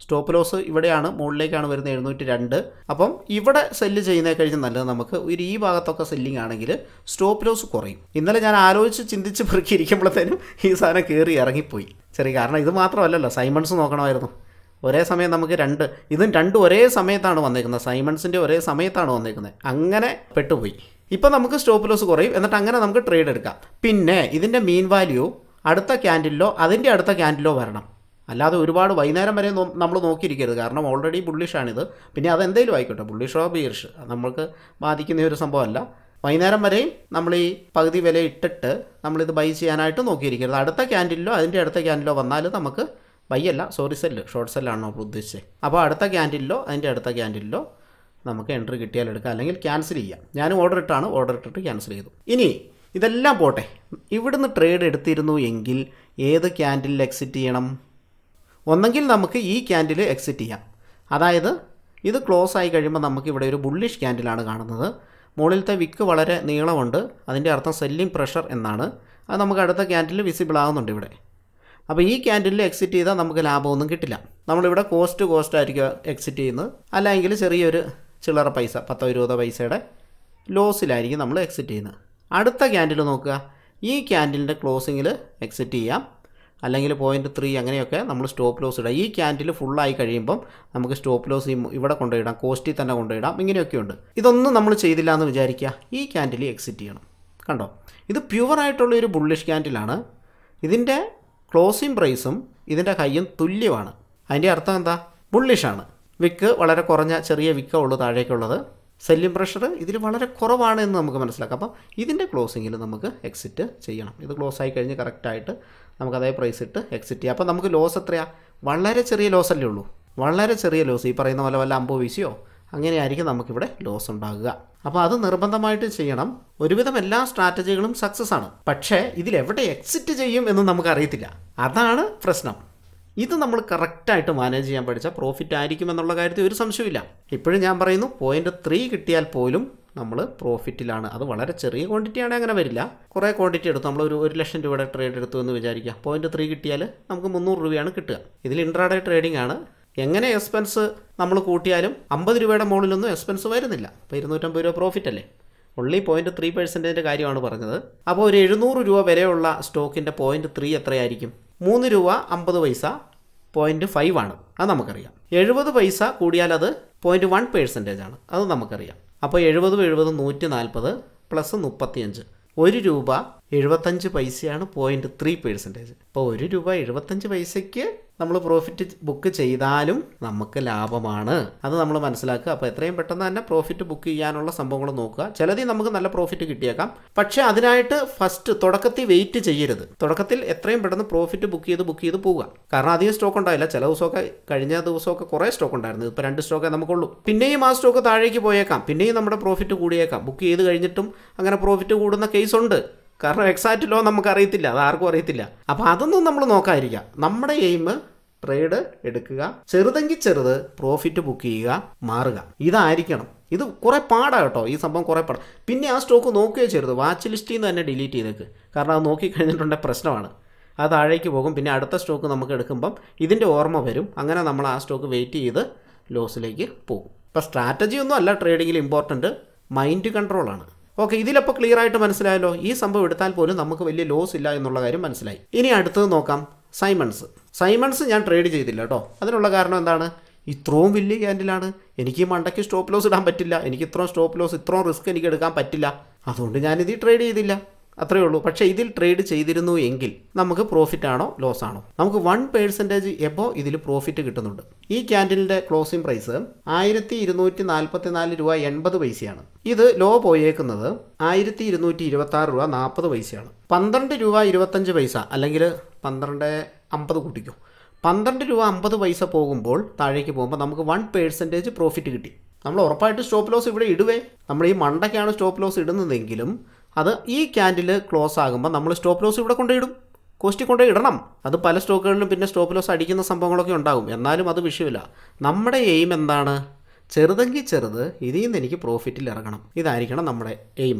Speaker 1: സ്റ്റോപ്പ് ലോസ് ഇവിടെയാണ് മുകളിലേക്കാണ് വരുന്നത് എഴുന്നൂറ്റി രണ്ട് അപ്പം ഇവിടെ സെല്ല് ചെയ്യുന്നതിനെ കഴിഞ്ഞ് നല്ലത് നമുക്ക് ഒരു ഈ ഭാഗത്തൊക്കെ സെല്ലിംഗ് ആണെങ്കിൽ സ്റ്റോപ്പ് ലോസ് കുറയും ഇന്നലെ ഞാൻ ആലോചിച്ച് ചിന്തിച്ച് പെറുക്കിയിരിക്കുമ്പോഴത്തേനും ഈ സാധനം കയറി ഇറങ്ങിപ്പോയി ചെറിയ കാരണം ഇത് മാത്രമല്ലല്ലോ സൈമൺസ് നോക്കണമായിരുന്നു ഒരേ സമയം നമുക്ക് രണ്ട് ഇതും രണ്ടും ഒരേ സമയത്താണ് വന്നേക്കുന്നത് സൈമൺസിൻ്റെ ഒരേ സമയത്താണ് വന്നേക്കുന്നത് അങ്ങനെ പെട്ടുപോയി ഇപ്പം നമുക്ക് സ്റ്റോപ്പ് ലോസ് കുറയും എന്നിട്ട് അങ്ങനെ നമുക്ക് ട്രേഡ് എടുക്കാം പിന്നെ ഇതിൻ്റെ മീൻ വാല്യൂ അടുത്ത ക്യാൻഡിലോ അതിൻ്റെ അടുത്ത ക്യാൻഡിലോ വരണം അല്ലാതെ ഒരുപാട് വൈകുന്നേരം വരെ നമ്മൾ നോക്കിയിരിക്കരുത് കാരണം ഓൾറെഡി ബുള്ളിഷാണിത് പിന്നെ അതെന്തെങ്കിലും ആയിക്കോട്ടെ ബുള്ളിഷോ ബീർഷ് അത് നമ്മൾക്ക് ബാധിക്കുന്ന ഒരു സംഭവമല്ല വൈകുന്നേരം വരെയും നമ്മൾ ഈ പകുതി വില ഇട്ടിട്ട് നമ്മളിത് ബൈ ചെയ്യാനായിട്ട് നോക്കിയിരിക്കരുത് അടുത്ത ക്യാൻഡിലോ അതിൻ്റെ അടുത്ത ക്യാൻഡിലോ വന്നാൽ നമുക്ക് ബൈ അല്ല സോറി സെല്ല് ഷോർട്ട് സെല്ലാണ് നമ്മൾ ഉദ്ദേശിച്ചത് അപ്പോൾ അടുത്ത ക്യാൻഡിലോ അതിൻ്റെ അടുത്ത ക്യാൻഡിലോ നമുക്ക് എൻട്രി കിട്ടിയാൽ എടുക്കാം അല്ലെങ്കിൽ ക്യാൻസൽ ചെയ്യാം ഞാനും ഓർഡർ ഇട്ടാണ് ഓർഡർ ഇട്ടിട്ട് ക്യാൻസൽ ചെയ്തു ഇനി ഇതെല്ലാം പോട്ടെ ഇവിടുന്ന് ട്രേഡ് എടുത്തിരുന്നു എങ്കിൽ ഏത് ക്യാൻഡിലിൽ എക്സിറ്റ് ചെയ്യണം ഒന്നെങ്കിൽ നമുക്ക് ഈ ക്യാൻഡിൽ എക്സിറ്റ് ചെയ്യാം അതായത് ഇത് ക്ലോസ് ആയി കഴിയുമ്പോൾ നമുക്ക് ഇവിടെ ഒരു ബുള്ളിഷ് ക്യാൻഡിലാണ് കാണുന്നത് മുകളിലത്തെ വിക്ക് വളരെ നീളമുണ്ട് അതിൻ്റെ അർത്ഥം സെല്ലിംഗ് പ്രഷർ എന്നാണ് അത് നമുക്ക് അടുത്ത ക്യാൻഡിൽ വിസിബിൾ ആകുന്നുണ്ട് ഇവിടെ അപ്പോൾ ഈ ക്യാൻഡിലിൽ എക്സിറ്റ് ചെയ്താൽ നമുക്ക് ലാഭമൊന്നും കിട്ടില്ല നമ്മളിവിടെ കോസ്റ്റ് കോസ്റ്റ് ആയിരിക്കും എക്സിറ്റ് ചെയ്യുന്നത് അല്ലെങ്കിൽ ചെറിയൊരു ചില്ലറ പൈസ പത്തോ ഇരുപതോ പൈസയുടെ ലോസിലായിരിക്കും നമ്മൾ എക്സിറ്റ് ചെയ്യുന്നത് അടുത്ത ക്യാൻഡിൽ നോക്കുക ഈ ക്യാൻഡിലിൻ്റെ ക്ലോസിങ്ങിൽ എക്സിറ്റ് ചെയ്യാം അല്ലെങ്കിൽ പോയിൻറ്റ് ത്രീ അങ്ങനെയൊക്കെ നമ്മൾ സ്റ്റോപ്പ് ലോസ് ഇടാം ഈ ക്യാൻഡിൽ ഫുള്ളായി കഴിയുമ്പം നമുക്ക് സ്റ്റോപ്പ് ലോസ് ഈ ഇവിടെ കൊണ്ടുപോയിടാം കോസ്റ്റിൽ തന്നെ കൊണ്ടുപോയിടാം ഇങ്ങനെയൊക്കെയുണ്ട് ഇതൊന്നും നമ്മൾ ചെയ്തില്ല എന്ന് വിചാരിക്കുക ഈ ക്യാൻഡിൽ എക്സിറ്റ് ചെയ്യണം കണ്ടോ ഇത് പ്യുവറായിട്ടുള്ള ഒരു ബുള്ളിഷ് ക്യാൻഡിലാണ് ഇതിൻ്റെ ക്ലോസിംഗ് പ്രൈസും ഇതിൻ്റെ ഹൈയും തുല്യമാണ് അതിൻ്റെ അർത്ഥം എന്താ ബുള്ളിഷാണ് വിക്ക് വളരെ കുറഞ്ഞ ചെറിയ വിക്ക ഉള്ളൂ താഴേക്കുള്ളത് സെല്ലിംഗ് പ്രഷർ ഇതിൽ വളരെ കുറവാണ് എന്ന് നമുക്ക് മനസ്സിലാക്കാം അപ്പം ഇതിൻ്റെ ക്ലോസിങ്ങിൽ നമുക്ക് എക്സിറ്റ് ചെയ്യണം ഇത് ക്ലോസ് ആയി കഴിഞ്ഞ് കറക്റ്റായിട്ട് നമുക്ക് അതേ പ്രൈസ് ഇട്ട് എക്സിറ്റ് ചെയ്യാം അപ്പോൾ നമുക്ക് ലോസ് എത്രയാണ് വളരെ ചെറിയ ലോസ് അല്ലേ ഉള്ളൂ വളരെ ചെറിയ ലോസ് ഈ പറയുന്ന പോലെ വല്ല അമ്പോ വീശിയോ അങ്ങനെയായിരിക്കും നമുക്കിവിടെ ലോസ് ഉണ്ടാകുക അപ്പോൾ അത് നിർബന്ധമായിട്ട് ചെയ്യണം ഒരുവിധം എല്ലാ സ്ട്രാറ്റജികളും സക്സസ് ആണ് പക്ഷേ ഇതിൽ എവിടെ എക്സിറ്റ് ചെയ്യും എന്ന് നമുക്കറിയത്തില്ല അതാണ് പ്രശ്നം ഇത് നമ്മൾ കറക്റ്റായിട്ട് മാനേജ് ചെയ്യാൻ പഠിച്ചാൽ പ്രോഫിറ്റ് ആയിരിക്കും എന്നുള്ള കാര്യത്തിൽ ഒരു സംശയമില്ല ഇപ്പോഴും ഞാൻ പറയുന്നു പോയിന്റ് ത്രീ കിട്ടിയാൽ പോലും നമ്മൾ പ്രോഫിറ്റിലാണ് അത് വളരെ ചെറിയ ക്വാണ്ടിറ്റി ആണെങ്കിൽ അങ്ങനെ വരില്ല കുറേ ക്വാണ്ടിറ്റി എടുത്തു നമ്മൾ ഒരു ഒരു ലക്ഷം രൂപയുടെ ട്രേഡ് എടുത്തു എന്ന് വിചാരിക്കുക പോയിന്റ് ത്രീ കിട്ടിയാൽ നമുക്ക് മുന്നൂറ് രൂപയാണ് കിട്ടുക ഇതിൽ ഇൻട്രാഡേ ട്രേഡിംഗ് ആണ് എങ്ങനെ എക്സ്പെൻസ് നമ്മൾ കൂട്ടിയാലും അമ്പത് രൂപയുടെ മുകളിലൊന്നും എക്സ്പെൻസ് വരുന്നില്ല അപ്പോൾ ഇരുന്നൂറ്റമ്പത് രൂപ പ്രോഫിറ്റ് അല്ലേ ഒള്ളി പോയിന്റ് ത്രീ പെർസെൻറ്റേജിൻ്റെ കാര്യമാണ് പറഞ്ഞത് അപ്പോൾ ഒരു എഴുന്നൂറ് രൂപ വരെയുള്ള സ്റ്റോക്കിൻ്റെ പോയിന്റ് ത്രീ എത്രയായിരിക്കും മൂന്ന് രൂപ അമ്പത് പൈസ പോയിന്റ് ഫൈവ് ആണ് അത് നമുക്കറിയാം എഴുപത് പൈസ കൂടിയാൽ അത് പോയിന്റ് വൺ പേഴ്സൻറ്റേജ് ആണ് അത് നമുക്കറിയാം അപ്പോൾ എഴുപതും എഴുപതും നൂറ്റി നാൽപ്പത് പ്ലസ് മുപ്പത്തിയഞ്ച് ഒരു രൂപ എഴുപത്തഞ്ച് പൈസയാണ് പോയിന്റ് ത്രീ പേഴ്സൻറ്റേജ് അപ്പോൾ ഒരു രൂപ എഴുപത്തഞ്ച് പൈസയ്ക്ക് നമ്മൾ പ്രോഫിറ്റ് ബുക്ക് ചെയ്താലും നമുക്ക് ലാഭമാണ് അത് നമ്മൾ മനസ്സിലാക്കുക അപ്പോൾ എത്രയും പെട്ടെന്ന് തന്നെ പ്രോഫിറ്റ് ബുക്ക് ചെയ്യാനുള്ള സംഭവങ്ങൾ നോക്കുക ചിലതിൽ നമുക്ക് നല്ല പ്രോഫിറ്റ് കിട്ടിയേക്കാം പക്ഷേ അതിനായിട്ട് ഫസ്റ്റ് തുടക്കത്തിൽ വെയിറ്റ് ചെയ്യരുത് തുടക്കത്തിൽ എത്രയും പെട്ടെന്ന് പ്രോഫിറ്റ് ബുക്ക് ചെയ്ത് ബുക്ക് ചെയ്ത് പോവുക കാരണം അധികം സ്റ്റോക്ക് ഉണ്ടായില്ല ചില ദിവസമൊക്കെ കഴിഞ്ഞ ദിവസമൊക്കെ കുറേ സ്റ്റോക്ക് ഉണ്ടായിരുന്നു ഇപ്പോൾ രണ്ട് സ്റ്റോക്കേ നമുക്കുള്ളൂ പിന്നെയും ആ സ്റ്റോക്ക് താഴേക്ക് പോയേക്കാം പിന്നെയും നമ്മുടെ പ്രോഫിറ്റ് കൂടിയേക്കാം ബുക്ക് ചെയ്ത് കഴിഞ്ഞിട്ടും അങ്ങനെ പ്രോഫിറ്റ് കൂടുന്ന കേസ് ഉണ്ട് കാരണം എക്സാക്റ്റ് ലോ നമുക്ക് അറിയത്തില്ല അത് ആർക്കും അറിയത്തില്ല അപ്പോൾ അതൊന്നും നമ്മൾ നോക്കാതിരിക്കുക നമ്മുടെ എയിം ട്രേഡ് എടുക്കുക ചെറുതെങ്കിൽ ചെറുത് പ്രോഫിറ്റ് ബുക്ക് ചെയ്യുക മാറുക ഇതായിരിക്കണം ഇത് കുറേ പാടാണ് കേട്ടോ ഈ സംഭവം കുറേ പാടാണ് പിന്നെ ആ സ്റ്റോക്ക് നോക്കുകയോ ചെയ്യരുത് വാച്ച് ലിസ്റ്റിൽ നിന്ന് തന്നെ ഡിലീറ്റ് ചെയ്തേക്ക് കാരണം അത് നോക്കിക്കഴിഞ്ഞിട്ടുണ്ടെങ്കിൽ പ്രശ്നമാണ് അത് താഴേക്ക് പോകും പിന്നെ അടുത്ത സ്റ്റോക്ക് നമുക്ക് എടുക്കുമ്പം ഇതിൻ്റെ ഓർമ്മ വരും അങ്ങനെ നമ്മൾ ആ സ്റ്റോക്ക് വെയിറ്റ് ചെയ്ത് ലോസിലേക്ക് പോകും ഇപ്പോൾ സ്ട്രാറ്റജി ഒന്നും അല്ല ട്രേഡിങ്ങിൽ ഇമ്പോർട്ടൻറ്റ് മൈൻഡ് കൺട്രോളാണ് ഓക്കെ ഇതിലപ്പോൾ ക്ലിയർ ആയിട്ട് മനസ്സിലായല്ലോ ഈ സംഭവം എടുത്താൽ പോലും നമുക്ക് വലിയ ലോസ് ഇല്ല എന്നുള്ള കാര്യം മനസ്സിലായി ഇനി അടുത്തത് നോക്കാം സൈമൺസ് സൈമൺസ് ഞാൻ ട്രേഡ് ചെയ്തില്ല കേട്ടോ അതിനുള്ള കാരണം എന്താണ് ഇത്രയും വലിയ ക്യാൻഡിലാണ് എനിക്ക് ഈ മണ്ടയ്ക്ക് സ്റ്റോപ്പ് ലോസ് ഇടാൻ പറ്റില്ല എനിക്ക് ഇത്രയും സ്റ്റോപ്പ് ലോസ് ഇത്രയും റിസ്ക് എനിക്ക് എടുക്കാൻ പറ്റില്ല അതുകൊണ്ട് ഞാനിത് ട്രേഡ് ചെയ്തില്ല അത്രയേ ഉള്ളൂ പക്ഷേ ഇതിൽ ട്രേഡ് ചെയ്തിരുന്നു എങ്കിൽ നമുക്ക് പ്രോഫിറ്റ് ആണോ ലോസ് ആണോ നമുക്ക് വൺ പേഴ്സൻറ്റേജ് എബോ ഇതിൽ പ്രോഫിറ്റ് കിട്ടുന്നുണ്ട് ഈ ക്യാൻഡിലിൻ്റെ ക്ലോസിംഗ് പ്രൈസ് ആയിരത്തി ഇരുന്നൂറ്റി നാൽപ്പത്തി നാല് രൂപ എൺപത് പൈസയാണ് ഇത് ലോ പോയേക്കുന്നത് ആയിരത്തി ഇരുന്നൂറ്റി ഇരുപത്തി ആറ് രൂപ നാൽപ്പത് പൈസയാണ് പന്ത്രണ്ട് രൂപ ഇരുപത്തഞ്ച് പൈസ അല്ലെങ്കിൽ പന്ത്രണ്ട് അമ്പത് കൂട്ടിക്കോ പന്ത്രണ്ട് രൂപ അമ്പത് പൈസ പോകുമ്പോൾ താഴേക്ക് പോകുമ്പോൾ നമുക്ക് വൺ പേഴ്സൻറ്റേജ് പ്രോഫിറ്റ് കിട്ടി നമ്മൾ ഉറപ്പായിട്ട് സ്റ്റോപ്പ് ലോസ് ഇവിടെ ഇടുവേ നമ്മൾ ഈ മണ്ടയ്ക്കാണ് സ്റ്റോപ്പ് ലോസ് ഇടുന്നതെങ്കിലും അത് ഈ ക്യാൻഡിൽ ക്ലോസ് ആകുമ്പോൾ നമ്മൾ സ്റ്റോപ്പ് ലോസ് ഇവിടെ കൊണ്ടിടും കോസ്റ്റ് കൊണ്ടേ ഇടണം അത് പല സ്റ്റോക്കുകളിലും പിന്നെ സ്റ്റോപ്പ് ലോസ് അടിക്കുന്ന സംഭവങ്ങളൊക്കെ ഉണ്ടാകും എന്നാലും അത് വിഷയമില്ല നമ്മുടെ എയിം എന്താണ് ചെറുതെങ്കിൽ ചെറുത് ഇതിൽ നിന്ന് എനിക്ക് പ്രോഫിറ്റിൽ ഇറങ്ങണം ഇതായിരിക്കണം നമ്മുടെ എയിം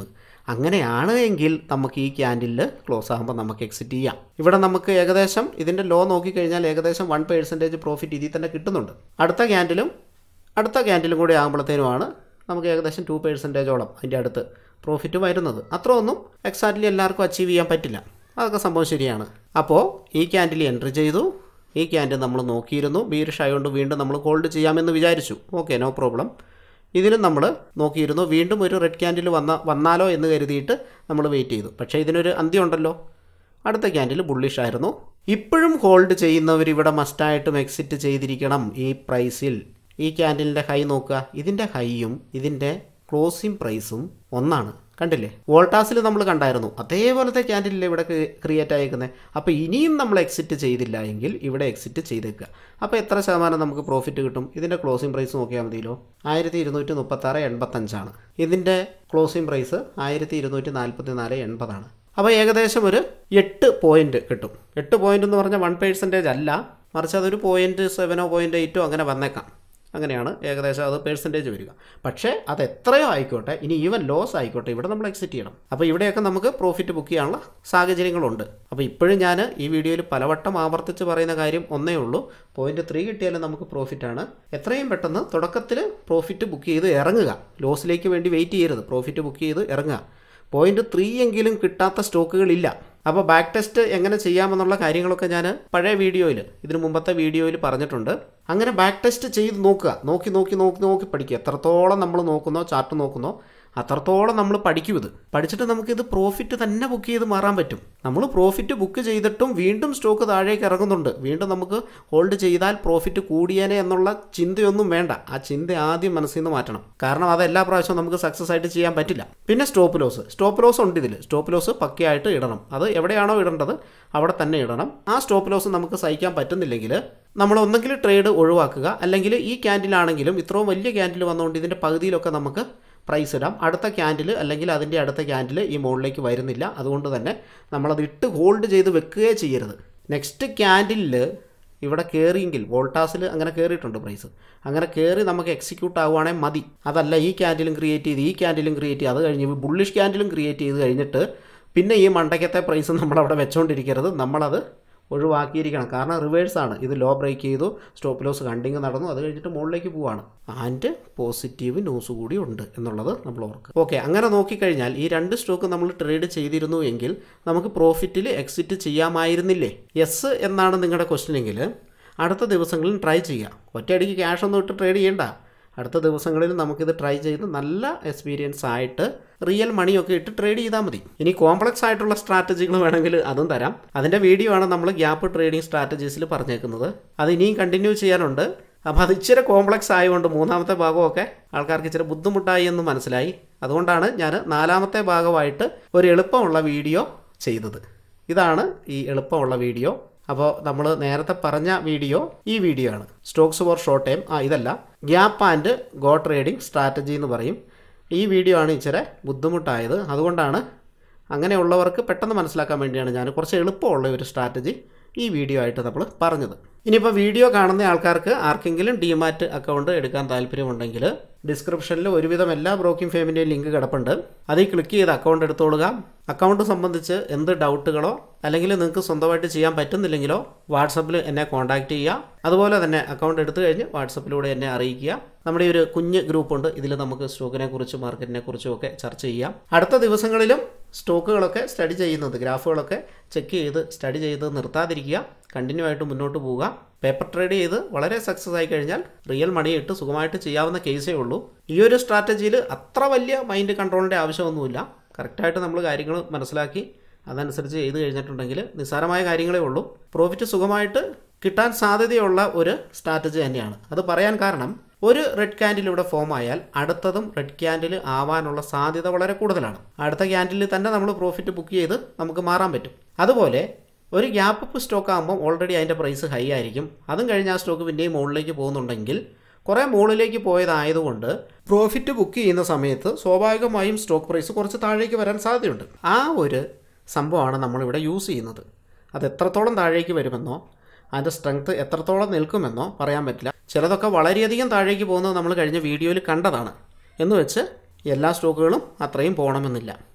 Speaker 1: അങ്ങനെയാണ് എങ്കിൽ നമുക്ക് ഈ ക്യാൻഡിലിൽ ക്ലോസ് ആകുമ്പോൾ നമുക്ക് എക്സിറ്റ് ചെയ്യാം ഇവിടെ നമുക്ക് ഏകദേശം ഇതിൻ്റെ ലോ നോക്കിക്കഴിഞ്ഞാൽ ഏകദേശം വൺ പേഴ്സൻറ്റേജ് പ്രോഫിറ്റ് ഇതിൽ തന്നെ കിട്ടുന്നുണ്ട് അടുത്ത ക്യാൻഡിലും അടുത്ത ക്യാൻഡിലും കൂടി ആകുമ്പോഴത്തേനുമാണ് നമുക്ക് ഏകദേശം ടു പേഴ്സൻറ്റേജോളം അതിൻ്റെ അടുത്ത് പ്രോഫിറ്റ് വരുന്നത് അത്ര ഒന്നും എക്സാക്ട്ലി എല്ലാവർക്കും അച്ചീവ് ചെയ്യാൻ പറ്റില്ല അതൊക്കെ സംഭവം ശരിയാണ് അപ്പോൾ ഈ ക്യാൻഡിൽ എൻട്രി ചെയ്തു ഈ ക്യാൻഡിൽ നമ്മൾ നോക്കിയിരുന്നു ബീരിഷ് ആയതുകൊണ്ട് വീണ്ടും നമ്മൾ ഹോൾഡ് ചെയ്യാമെന്ന് വിചാരിച്ചു ഓക്കെ നോ പ്രോബ്ലം ഇതിലും നമ്മൾ നോക്കിയിരുന്നു വീണ്ടും ഒരു റെഡ് ക്യാൻഡിൽ വന്ന വന്നാലോ എന്ന് കരുതിയിട്ട് നമ്മൾ വെയിറ്റ് ചെയ്തു പക്ഷേ ഇതിനൊരു അന്ത്യമുണ്ടല്ലോ അടുത്ത ക്യാൻഡിൽ ബുള്ളിഷ് ആയിരുന്നു ഇപ്പോഴും ഹോൾഡ് ചെയ്യുന്നവർ ഇവിടെ മസ്റ്റായിട്ടും എക്സിറ്റ് ചെയ്തിരിക്കണം ഈ പ്രൈസിൽ ഈ ക്യാൻഡിലിൻ്റെ ഹൈ നോക്കുക ഇതിൻ്റെ ഹൈയും ഇതിൻ്റെ ക്ലോസിംഗ് പ്രൈസും ഒന്നാണ് കണ്ടില്ലേ വോൾട്ടാസിൽ നമ്മൾ കണ്ടായിരുന്നു അതേപോലത്തെ ക്യാൻഡിലല്ലേ ഇവിടെ ക്രിയേറ്റ് ആയേക്കുന്നത് അപ്പോൾ ഇനിയും നമ്മൾ എക്സിറ്റ് ചെയ്തില്ല എങ്കിൽ ഇവിടെ എക്സിറ്റ് ചെയ്തേക്കുക അപ്പോൾ എത്ര ശതമാനം നമുക്ക് പ്രോഫിറ്റ് കിട്ടും ഇതിൻ്റെ ക്ലോസിംഗ് പ്രൈസ് നോക്കിയാൽ മതിയല്ലോ ആയിരത്തി ഇരുന്നൂറ്റി മുപ്പത്താറ് എൺപത്തഞ്ചാണ് ഇതിൻ്റെ ക്ലോസിംഗ് പ്രൈസ് ആയിരത്തി ഇരുന്നൂറ്റി നാൽപ്പത്തി നാല് എൺപതാണ് അപ്പോൾ ഏകദേശം ഒരു എട്ട് പോയിന്റ് കിട്ടും എട്ട് പോയിന്റ് എന്ന് പറഞ്ഞാൽ വൺ പേഴ്സൻറ്റേജ് അല്ല മറിച്ച് അതൊരു പോയിൻറ്റ് സെവനോ പോയിൻറ്റ് എയ്റ്റോ അങ്ങനെ വന്നേക്കാം അങ്ങനെയാണ് ഏകദേശം അത് പേഴ്സൻറ്റേജ് വരിക പക്ഷേ അത് എത്രയോ ആയിക്കോട്ടെ ഇനി ഈവൻ ലോസ് ആയിക്കോട്ടെ ഇവിടെ നമ്മൾ എക്സിറ്റ് ചെയ്യണം അപ്പോൾ ഇവിടെയൊക്കെ നമുക്ക് പ്രോഫിറ്റ് ബുക്ക് ചെയ്യാനുള്ള സാഹചര്യങ്ങളുണ്ട് അപ്പോൾ ഇപ്പോഴും ഞാൻ ഈ വീഡിയോയിൽ പലവട്ടം ആവർത്തിച്ച് പറയുന്ന കാര്യം ഒന്നേ ഉള്ളൂ പോയിന്റ് ത്രീ കിട്ടിയാലും നമുക്ക് പ്രോഫിറ്റാണ് എത്രയും പെട്ടെന്ന് തുടക്കത്തിൽ പ്രോഫിറ്റ് ബുക്ക് ചെയ്ത് ഇറങ്ങുക ലോസിലേക്ക് വേണ്ടി വെയിറ്റ് ചെയ്യരുത് പ്രോഫിറ്റ് ബുക്ക് ചെയ്ത് ഇറങ്ങുക പോയിന്റ് ത്രീ എങ്കിലും കിട്ടാത്ത സ്റ്റോക്കുകളില്ല അപ്പോൾ ബാക്ക് ടെസ്റ്റ് എങ്ങനെ ചെയ്യാമെന്നുള്ള കാര്യങ്ങളൊക്കെ ഞാൻ പഴയ വീഡിയോയിൽ ഇതിനു മുമ്പത്തെ വീഡിയോയിൽ പറഞ്ഞിട്ടുണ്ട് അങ്ങനെ ബാക്ക് ടെസ്റ്റ് ചെയ്ത് നോക്കുക നോക്കി നോക്കി നോക്കി നോക്കി പഠിക്കുക എത്രത്തോളം നമ്മൾ നോക്കുന്നോ ചാർട്ട് നോക്കുന്നോ അത്രത്തോളം നമ്മൾ പഠിക്കും ഇത് പഠിച്ചിട്ട് നമുക്കിത് പ്രോഫിറ്റ് തന്നെ ബുക്ക് ചെയ്ത് മാറാൻ പറ്റും നമ്മൾ പ്രോഫിറ്റ് ബുക്ക് ചെയ്തിട്ടും വീണ്ടും സ്റ്റോക്ക് താഴേക്ക് ഇറങ്ങുന്നുണ്ട് വീണ്ടും നമുക്ക് ഹോൾഡ് ചെയ്താൽ പ്രോഫിറ്റ് കൂടിയേനെ എന്നുള്ള ചിന്തയൊന്നും വേണ്ട ആ ചിന്ത ആദ്യം മനസ്സിൽ നിന്ന് മാറ്റണം കാരണം അത് എല്ലാ പ്രാവശ്യവും നമുക്ക് സക്സസ് ആയിട്ട് ചെയ്യാൻ പറ്റില്ല പിന്നെ സ്റ്റോപ്പ് ലോസ് സ്റ്റോപ്പ് ലോസ് ഉണ്ട് ഇതിൽ സ്റ്റോപ്പ് ലോസ് പക്കയായിട്ട് ഇടണം അത് എവിടെയാണോ ഇടേണ്ടത് അവിടെ തന്നെ ഇടണം ആ സ്റ്റോപ്പ് ലോസ് നമുക്ക് സഹിക്കാൻ പറ്റുന്നില്ലെങ്കിൽ നമ്മൾ ഒന്നെങ്കിൽ ട്രേഡ് ഒഴിവാക്കുക അല്ലെങ്കിൽ ഈ ക്യാൻഡിലാണെങ്കിലും ഇത്രയും വലിയ ക്യാൻഡിൽ വന്നുകൊണ്ട് ഇതിൻ്റെ പകുതിയിലൊക്കെ നമുക്ക് പ്രൈസ് ഇടാം അടുത്ത ക്യാൻഡിൽ അല്ലെങ്കിൽ അതിൻ്റെ അടുത്ത ക്യാൻഡിൽ ഈ മുകളിലേക്ക് വരുന്നില്ല അതുകൊണ്ട് തന്നെ നമ്മളത് ഇട്ട് ഹോൾഡ് ചെയ്ത് വെക്കുകയേ ചെയ്യരുത് നെക്സ്റ്റ് ക്യാൻഡിലിൽ ഇവിടെ കയറിയെങ്കിൽ വോൾട്ടാസിൽ അങ്ങനെ കയറിയിട്ടുണ്ട് പ്രൈസ് അങ്ങനെ കയറി നമുക്ക് എക്സിക്യൂട്ട് ആവുകയാണെങ്കിൽ മതി അതല്ല ഈ ക്യാൻഡിലും ക്രിയേറ്റ് ചെയ്ത് ഈ ക്യാൻഡിലും ക്രിയേറ്റ് ചെയ്ത് അത് കഴിഞ്ഞ് ബുള്ളിഷ് ക്യാൻഡിലും ക്രിയേറ്റ് ചെയ്ത് കഴിഞ്ഞിട്ട് പിന്നെ ഈ മണ്ടയ്ക്കത്തെ പ്രൈസ് നമ്മളവിടെ വെച്ചുകൊണ്ടിരിക്കരുത് നമ്മളത് ഒഴിവാക്കിയിരിക്കണം കാരണം റിവേഴ്സാണ് ഇത് ലോ ബ്രേക്ക് ചെയ്തു സ്റ്റോപ്പ് ലോസ് കണ്ടിങ് നടന്നു അത് കഴിഞ്ഞിട്ട് മുകളിലേക്ക് പോവാണ് ആൻഡ് പോസിറ്റീവ് ന്യൂസ് കൂടി ഉണ്ട് എന്നുള്ളത് നമ്മൾ ഓർക്കുക ഓക്കെ അങ്ങനെ നോക്കിക്കഴിഞ്ഞാൽ ഈ രണ്ട് സ്റ്റോക്ക് നമ്മൾ ട്രേഡ് ചെയ്തിരുന്നു എങ്കിൽ നമുക്ക് പ്രോഫിറ്റിൽ എക്സിറ്റ് ചെയ്യാമായിരുന്നില്ലേ യെസ് എന്നാണ് നിങ്ങളുടെ ക്വസ്റ്റ്യൻ എങ്കിൽ അടുത്ത ദിവസങ്ങളിൽ ട്രൈ ചെയ്യുക ഒറ്റയടിക്ക് ക്യാഷ് ഒന്നും ഇട്ട് ട്രേഡ് ചെയ്യണ്ട അടുത്ത ദിവസങ്ങളിൽ നമുക്കിത് ട്രൈ ചെയ്ത് നല്ല എക്സ്പീരിയൻസ് ആയിട്ട് റിയൽ മണിയൊക്കെ ഇട്ട് ട്രേഡ് ചെയ്താൽ മതി ഇനി കോംപ്ലക്സ് ആയിട്ടുള്ള സ്ട്രാറ്റജികൾ വേണമെങ്കിൽ അതും തരാം അതിൻ്റെ വീഡിയോ ആണ് നമ്മൾ ഗ്യാപ്പ് ട്രേഡിംഗ് സ്ട്രാറ്റജീസിൽ പറഞ്ഞേക്കുന്നത് അത് ഇനിയും കണ്ടിന്യൂ ചെയ്യാനുണ്ട് അപ്പോൾ അത് ഇച്ചിരി കോംപ്ലക്സ് ആയതുകൊണ്ട് മൂന്നാമത്തെ ഭാഗമൊക്കെ ആൾക്കാർക്ക് ഇച്ചിരി ബുദ്ധിമുട്ടായി എന്ന് മനസ്സിലായി അതുകൊണ്ടാണ് ഞാൻ നാലാമത്തെ ഭാഗമായിട്ട് ഒരു എളുപ്പമുള്ള വീഡിയോ ചെയ്തത് ഇതാണ് ഈ എളുപ്പമുള്ള വീഡിയോ അപ്പോൾ നമ്മൾ നേരത്തെ പറഞ്ഞ വീഡിയോ ഈ വീഡിയോ ആണ് സ്റ്റോക്സ് ഫോർ ഷോർട്ട് ടൈം ആ ഇതല്ല gap and go trading strategy എന്ന് പറയും ഈ വീഡിയോ ആണ് ഇച്ചിരി ബുദ്ധിമുട്ടായത് അതുകൊണ്ടാണ് അങ്ങനെയുള്ളവർക്ക് പെട്ടെന്ന് മനസ്സിലാക്കാൻ വേണ്ടിയാണ് ഞാൻ കുറച്ച് എളുപ്പമുള്ള ഒരു സ്ട്രാറ്റജി ഈ വീഡിയോ ആയിട്ട് നമ്മൾ പറഞ്ഞത് ഇനിയിപ്പോൾ വീഡിയോ കാണുന്ന ആൾക്കാർക്ക് ആർക്കെങ്കിലും ഡിമാറ്റ് അക്കൗണ്ട് എടുക്കാൻ താല്പര്യമുണ്ടെങ്കിൽ ഡിസ്ക്രിപ്ഷനിൽ ഒരുവിധം എല്ലാ ബ്രോക്കിംഗ് ഫേമിൻ്റെയും ലിങ്ക് കിടപ്പുണ്ട് അതിൽ ക്ലിക്ക് ചെയ്ത് അക്കൗണ്ട് എടുത്തോളുക അക്കൗണ്ട് സംബന്ധിച്ച് എന്ത് ഡൗട്ടുകളോ അല്ലെങ്കിൽ നിങ്ങൾക്ക് സ്വന്തമായിട്ട് ചെയ്യാൻ പറ്റുന്നില്ലെങ്കിലോ വാട്സപ്പിൽ എന്നെ കോൺടാക്റ്റ് ചെയ്യുക അതുപോലെ തന്നെ അക്കൗണ്ട് എടുത്തു കഴിഞ്ഞ് വാട്സപ്പിലൂടെ എന്നെ അറിയിക്കുക നമ്മുടെ ഈ ഒരു കുഞ്ഞ് ഗ്രൂപ്പുണ്ട് ഇതിൽ നമുക്ക് സ്റ്റോക്കിനെ കുറിച്ചും മാർക്കറ്റിനെ കുറിച്ചും ഒക്കെ ചർച്ച ചെയ്യാം അടുത്ത ദിവസങ്ങളിലും സ്റ്റോക്കുകളൊക്കെ സ്റ്റഡി ചെയ്യുന്നത് ഗ്രാഫുകളൊക്കെ ചെക്ക് ചെയ്ത് സ്റ്റഡി ചെയ്ത് നിർത്താതിരിക്കുക കണ്ടിന്യൂ ആയിട്ട് മുന്നോട്ട് പോവുക പേപ്പർ ട്രേഡ് ചെയ്ത് വളരെ സക്സസ് ആയി കഴിഞ്ഞാൽ റിയൽ മണി ഇട്ട് സുഖമായിട്ട് ചെയ്യാവുന്ന കേസേ ഉള്ളൂ ഈ ഒരു സ്ട്രാറ്റജിയിൽ അത്ര വലിയ മൈൻഡ് കൺട്രോളിൻ്റെ ആവശ്യമൊന്നുമില്ല കറക്റ്റായിട്ട് നമ്മൾ കാര്യങ്ങൾ മനസ്സിലാക്കി അതനുസരിച്ച് ചെയ്ത് കഴിഞ്ഞിട്ടുണ്ടെങ്കിൽ നിസ്സാരമായ കാര്യങ്ങളേ ഉള്ളൂ പ്രോഫിറ്റ് സുഖമായിട്ട് കിട്ടാൻ സാധ്യതയുള്ള ഒരു സ്ട്രാറ്റജി തന്നെയാണ് അത് പറയാൻ കാരണം ഒരു റെഡ് ക്യാൻഡിൽ ഇവിടെ ഫോം ആയാൽ അടുത്തതും റെഡ് ക്യാൻഡിൽ ആവാനുള്ള സാധ്യത വളരെ കൂടുതലാണ് അടുത്ത ക്യാൻഡിൽ തന്നെ നമ്മൾ പ്രോഫിറ്റ് ബുക്ക് ചെയ്ത് നമുക്ക് മാറാൻ പറ്റും അതുപോലെ ഒരു ഗ്യാപ്പ് അപ്പ് സ്റ്റോക്ക് ആകുമ്പോൾ ഓൾറെഡി അതിൻ്റെ പ്രൈസ് ഹൈ ആയിരിക്കും അതും കഴിഞ്ഞ് ആ സ്റ്റോക്ക് പിന്നെയും മുകളിലേക്ക് പോകുന്നുണ്ടെങ്കിൽ കുറേ മുകളിലേക്ക് പോയതായതുകൊണ്ട് പ്രോഫിറ്റ് ബുക്ക് ചെയ്യുന്ന സമയത്ത് സ്വാഭാവികമായും സ്റ്റോക്ക് പ്രൈസ് കുറച്ച് താഴേക്ക് വരാൻ സാധ്യതയുണ്ട് ആ ഒരു സംഭവമാണ് നമ്മളിവിടെ യൂസ് ചെയ്യുന്നത് അത് എത്രത്തോളം താഴേക്ക് വരുമെന്നോ അതിൻ്റെ സ്ട്രെങ്ത് എത്രത്തോളം നിൽക്കുമെന്നോ പറയാൻ പറ്റില്ല ചിലതൊക്കെ വളരെയധികം താഴേക്ക് പോകുന്നത് നമ്മൾ കഴിഞ്ഞ വീഡിയോയിൽ കണ്ടതാണ് എന്ന് വെച്ച് എല്ലാ സ്റ്റോക്കുകളും അത്രയും പോകണമെന്നില്ല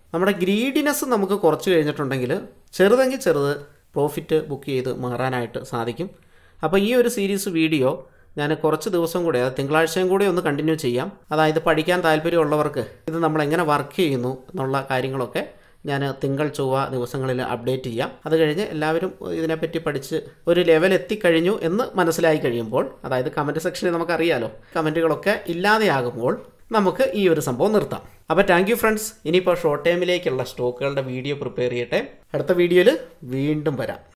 Speaker 1: നമ്മുടെ ഗ്രീഡിനെസ് നമുക്ക് കുറച്ച് കഴിഞ്ഞിട്ടുണ്ടെങ്കിൽ ചെറുതെങ്കിൽ ചെറുത് പ്രോഫിറ്റ് ബുക്ക് ചെയ്ത് മാറാനായിട്ട് സാധിക്കും അപ്പോൾ ഈ ഒരു സീരീസ് വീഡിയോ ഞാൻ കുറച്ച് ദിവസം കൂടെ അത് തിങ്കളാഴ്ചയും കൂടെ ഒന്ന് കണ്ടിന്യൂ ചെയ്യാം അതായത് പഠിക്കാൻ താല്പര്യമുള്ളവർക്ക് ഇത് നമ്മൾ എങ്ങനെ വർക്ക് ചെയ്യുന്നു എന്നുള്ള കാര്യങ്ങളൊക്കെ ഞാൻ തിങ്കൾ ചൊവ്വ ദിവസങ്ങളിൽ അപ്ഡേറ്റ് ചെയ്യാം അത് കഴിഞ്ഞ് എല്ലാവരും ഇതിനെപ്പറ്റി പഠിച്ച് ഒരു ലെവൽ എത്തിക്കഴിഞ്ഞു എന്ന് മനസ്സിലായി കഴിയുമ്പോൾ അതായത് കമൻറ്റ് സെക്ഷനിൽ നമുക്കറിയാലോ കമൻറ്റുകളൊക്കെ ഇല്ലാതെയാകുമ്പോൾ നമുക്ക് ഈ ഒരു സംഭവം നിർത്താം അപ്പോൾ താങ്ക് യു ഫ്രണ്ട്സ് ഇനിയിപ്പോൾ ഷോർട്ട് ടൈമിലേക്കുള്ള സ്റ്റോക്കുകളുടെ വീഡിയോ പ്രിപ്പയർ ചെയ്യട്ടെ അടുത്ത വീഡിയോയിൽ വീണ്ടും വരാം